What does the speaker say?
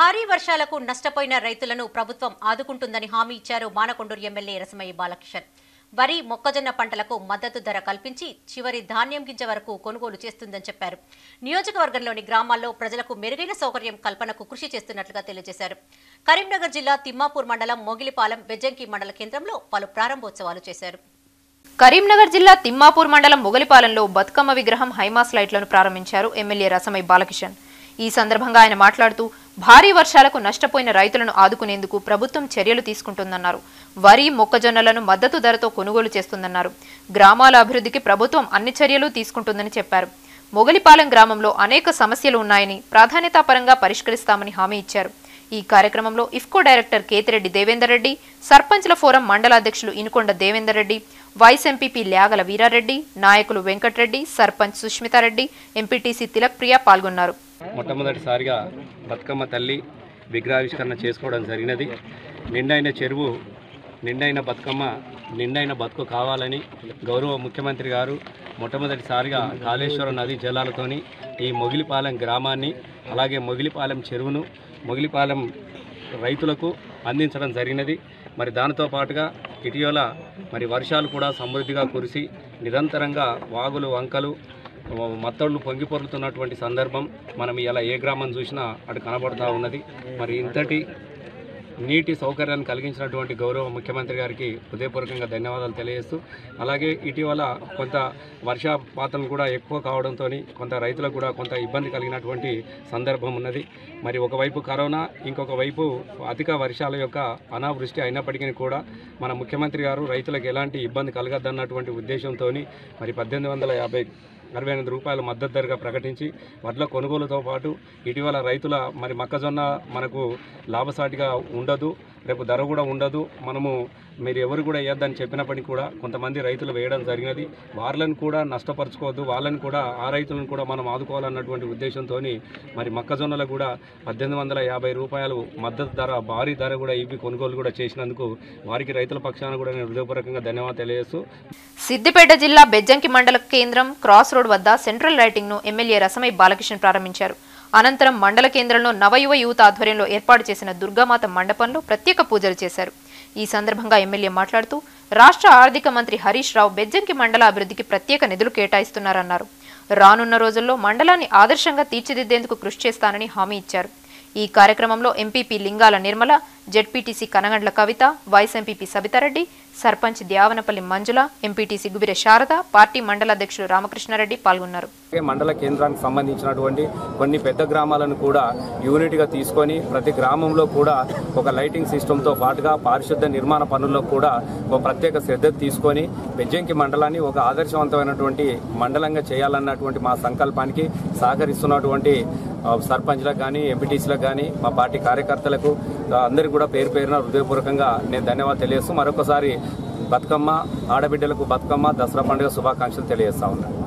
భారీ వర్షాలకు నష్టపోయిన రైతులను ప్రభుత్వం ఆదుకుంటుందని హామీ ఇచ్చారు మానకొండూరు ఎమ్మెల్యే రసమయ్య బాలకిషన్ వరి మొక్కజొన్న పంటలకు మద్దతు ధర కల్పించి చివరి ధాన్యం గింజ వరకు కొనుగోలు చేస్తుందని చెప్పారు నియోజకవర్గంలోని గ్రామాల్లో ప్రజలకు మెరుగైన సౌకర్యం కల్పనకు కృషి చేస్తున్నట్లుగా తెలియజేశారు కరీంనగర్ జిల్లా తిమ్మాపూర్ మండలం మొగిలిపాలెం బెజ్జంకి మండల కేంద్రంలో పలు ప్రారంభోత్సవాలు చేశారు కరీంనగర్ జిల్లా తిమ్మాపూర్ మండలం మొగలిపాలెంలో బతుకమ్మ విగ్రహం హైమాస్ లైట్లను ప్రారంభించారు ఎమ్మెల్యే రసమై బాలకిషన్ ఈ సందర్భంగా ఆయన మాట్లాడుతూ భారీ వర్షాలకు నష్టపోయిన రైతులను ఆదుకునేందుకు ప్రభుత్వం చర్యలు తీసుకుంటుందన్నారు వరి మొక్కజొన్నలను మద్దతు ధరతో కొనుగోలు చేస్తుందన్నారు గ్రామాల అభివృద్ధికి ప్రభుత్వం అన్ని చర్యలు తీసుకుంటుందని చెప్పారు మొగలిపాలెం గ్రామంలో అనేక సమస్యలు ఉన్నాయని ప్రాధాన్యతాపరంగా పరిష్కరిస్తామని హామీ ఇచ్చారు ఈ కార్యక్రమంలో ఇఫ్కో డైరెక్టర్ కేతిరెడ్డి దేవేందర్ రెడ్డి సర్పంచ్ల ఫోరం మండల అధ్యక్షులు ఇనుకొండ దేవేందర్ రెడ్డి వైస్ ఎంపీపీ ల్యాగల వీరారెడ్డి నాయకులు వెంకట్రెడ్డి సర్పంచ్ సుష్మితారెడ్డి ఎంపీటీసీ తిలక్ ప్రియ పాల్గొన్నారు మొట్టమొదటిసారిగా బతుకమ్మ తల్లి విగ్రహావిష్కరణ చేసుకోవడం జరిగినది నిండైన చెరువు నిండైన బతుకమ్మ నిండైన బతుకు కావాలని గౌరవ ముఖ్యమంత్రి గారు మొట్టమొదటిసారిగా కాళేశ్వరం నది జలాలతోని ఈ మొగిలిపాలెం గ్రామాన్ని అలాగే మొగిలిపాలెం చెరువును మొగిలిపాలెం రైతులకు అందించడం జరిగినది మరి దానితో పాటుగా ఇటీవల మరి వర్షాలు కూడా సమృద్ధిగా కురిసి నిరంతరంగా వాగులు వంకలు మత్తళ్ళు పొంగి పొరులుతున్నటువంటి సందర్భం మనం ఇలా ఏ గ్రామం చూసినా అటు కనబడుతూ ఉన్నది మరి ఇంతటి నీటి సౌకర్యాన్ని కలిగించినటువంటి గౌరవ ముఖ్యమంత్రి గారికి హృదయపూర్వకంగా ధన్యవాదాలు తెలియజేస్తూ అలాగే ఇటీవల కొంత వర్షపాతం కూడా ఎక్కువ కావడంతో కొంత రైతులకు కూడా కొంత ఇబ్బంది కలిగినటువంటి సందర్భం ఉన్నది మరి ఒకవైపు కరోనా ఇంకొక వైపు అధిక వర్షాల యొక్క అనావృష్టి అయినప్పటికీ కూడా మన ముఖ్యమంత్రి గారు రైతులకు ఎలాంటి ఇబ్బంది కలగద్దన్నటువంటి ఉద్దేశంతో మరి పద్దెనిమిది వందల యాభై అరవై ఎనిమిది రూపాయల మద్దతు ధరగా ప్రకటించి వడ్ల కొనుగోలుతో పాటు ఇటీవల రైతుల మరి మొక్కజొన్న మనకు లాభసాటిగా ఉండదు రేపు ధర కూడా ఉండదు మనము మీరు ఎవరు కూడా వేయద్దని చెప్పినప్పటికీ కూడా కొంతమంది రైతులు వేయడం జరిగినది వాళ్ళని కూడా నష్టపరచుకోవద్దు వాళ్ళని కూడా ఆ రైతులను కూడా మనం ఆదుకోవాలన్నటువంటి ఉద్దేశంతో మరి మొక్కజొన్నలకు కూడా పద్దెనిమిది వందల యాభై రూపాయలు మద్దతు ధర భారీ ధర కూడా ఇవి కొనుగోలు కూడా చేసినందుకు వారికి రైతుల పక్షాన కూడా నేను హృదయపూర్వకంగా ధన్యవాదాలు తెలియజేస్తూ సిద్దిపేట జిల్లా బెజ్జంకి మండల కేంద్రం క్రాస్ రోడ్ వద్ద సెంట్రల్ లైటింగ్ ను ఎమ్మెల్యే రసమై బాలకిషన్ ప్రారంభించారు అనంతరం మండల కేంద్రంలో నవయువ యూత్ ఆధ్వర్యంలో ఏర్పాటు చేసిన దుర్గామాత మండపంలో ప్రత్యేక పూజలు చేశారు ఈ సందర్భంగా ఎమ్మెల్యే మాట్లాడుతూ రాష్ట్ర ఆర్థిక మంత్రి హరీష్ రావు బెజ్జంకి మండల అభివృద్ధికి ప్రత్యేక నిధులు కేటాయిస్తున్నారన్నారు రానున్న రోజుల్లో మండలాన్ని ఆదర్శంగా తీర్చిదిద్దేందుకు కృషి చేస్తానని హామీ ఇచ్చారు ఈ కార్యక్రమంలో MPP Lingala Nirmala ZPTC Kanagandla Kavitha vice MPP Sabithareddy sarpanch Dyavanapalli Manjula MPTC Gubire Sharada party మండల అధ్యక్షులు రామకృష్ణారెడ్డి పాల్గొన్నారు అలాగే మండల కేంద్రానికి సంబంధించినటువంటి కొన్ని పెద్ద గ్రామాలను కూడా యూనిట్గా తీసుకొని ప్రతి గ్రామంలో కూడా ఒక లైటింగ్ సిస్టంతో పాటుగా పారిశుద్ధ నిర్మాణ పనుల్లో కూడా ఒక ప్రత్యేక శ్రద్ధ తీసుకొని బెజ్జంకి మండలాన్ని ఒక ఆదర్శవంతమైనటువంటి మండలంగా చేయాలన్నటువంటి మా సంకల్పానికి సహకరిస్తున్నటువంటి ఆ, సర్పంచ్లకు కానీ ఎంపీటీసీలకు కానీ మా పార్టీ కార్యకర్తలకు ఆ, అందరికీ కూడా పేరు పేరున హృదయపూర్వకంగా నేను ధన్యవాదాలు తెలియజేస్తూ మరొకసారి బతుకమ్మ ఆడబిడ్డలకు బతుకమ్మ దసరా పండుగ శుభాకాంక్షలు తెలియజేస్తా ఉన్నాను